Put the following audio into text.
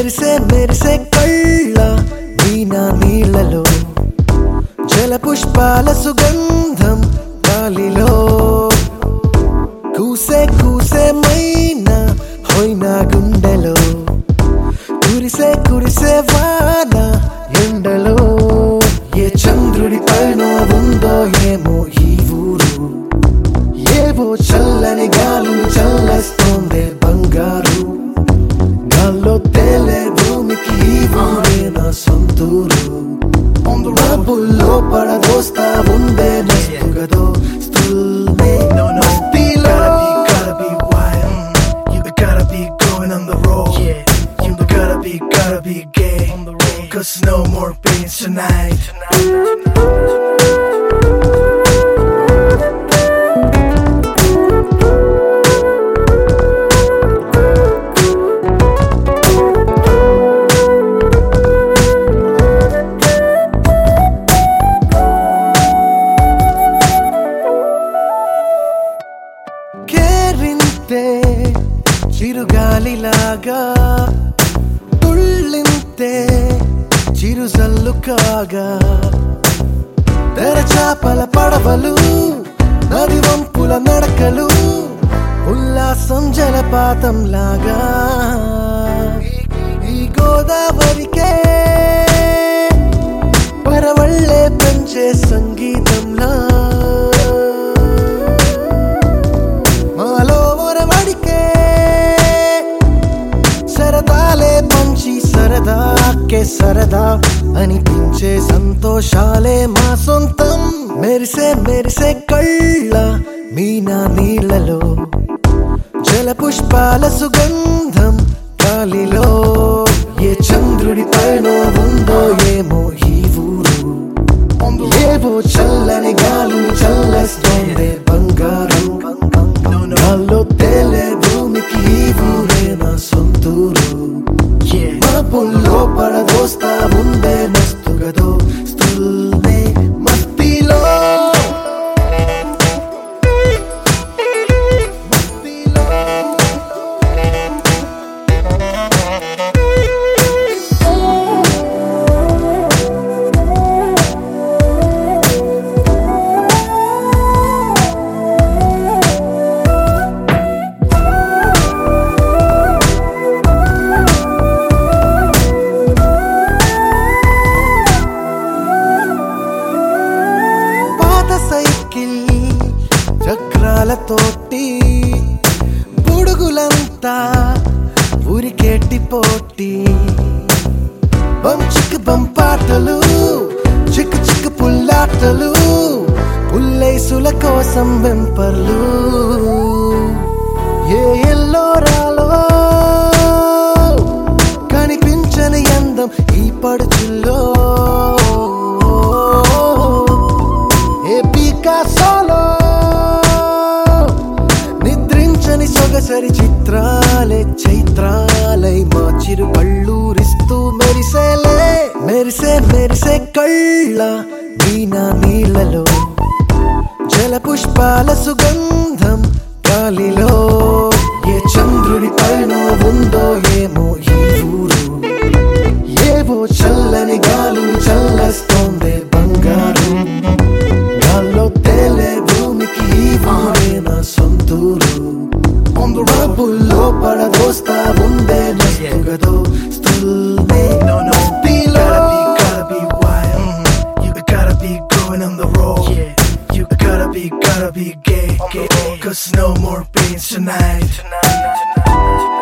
మెరిసే మెరిసే కళ్ళ మీనా నీళ్ళలో జల పుష్పాల సుగంధం గాలిలో కూసే కూసే మైనా హోయినా గుండెలో కురిసే కురిసే వాన ఎండలో ఏ చంద్రుడి పైన ఉందో ఏమో ఈ ఊరు ఏవో చల్లని గాలులు చల్లస్తోందే బంగారు గాల్లో తేలే భూమికి ఈ ఊరే నా సొంతూరు మబ్బుల్లో పడదోస్తా ఉందే మస్తుగదో స్తుల్నే No, no, మస్తిలో. gotta be, gotta be wild. You gotta be going on the road. Yeah, you gotta be, gotta be gay. On the road. Cause no more pains tonight. కేరింతే చిరుగాలిలాగా తుళ్ళింతే చిరుజల్లు కాగా తెరచాపల పడవలు నది వంపుల నడకలు ఉల్లాసం జలపాతం లాగా ఈ గోదావరికే పరవళ్ళే పెంచే సంగీతంలా మాలో ఒరవడికే సరదాలే పంచి సరదాకే సరదా అనిపించే సంతోషాలే మా సొంతం మెరిసే మెరిసే కళ్ళ మీనా నీళ్ళలో జల పుష్పాల సుగంధం గాలిలో ఏ చంద్రుడి పైన ఉందో ఏమో ఈ ఊరు ఏవో చల్లని గాలులు చల్లస్తోందే బంగారు గాల్లో తేలే భూమికి ఈ ఊరే నా సొంతూరు Yeah. మబ్బుల్లో పడదోస్తా ఉందే మస్తుగదో స్తుల్నే మత్తిలో మత్తిలో పాత సైకిల్ చక్రాలతోటి బుడుగులంతా ఉరికేటి పోటీ బంచిక్ బంపాటలు చిక్కు చిక్కు పుల్లాటలు పుల్లైసుల కోసం వెంపర్లు ఏ ఎల్లోరాలో కనిపించని అందం ఈ పడుచుల్లో ఏ పికాసోలో నిద్రించని సొగసరి చిత్రాలే చైత్రాలై మా చిరు కళ్ళూరిస్తూ మెరిసేలే మెరిసే మెరిసే కళ్ళ మీనా నీళ్ళలో జల పుష్పాల సుగంధం గాలిలో ఏ చంద్రుడి పైన ఉందో ఏమో ఈ ఊరు ఏవో చల్లని గాలులు చల్లస్తోందే బంగారు గాల్లో తేలే భూమికి ఈ ఊరే నా సొంతూరు మబ్బుల్లో పడదోస్తా ఉందే మస్తుగదో స్తుల్నే No, no, మస్తిలో. gotta be, gotta be wild. You gotta be going on the road. Yeah, you gotta be, gotta be gay. gay. Cause no more pains tonight.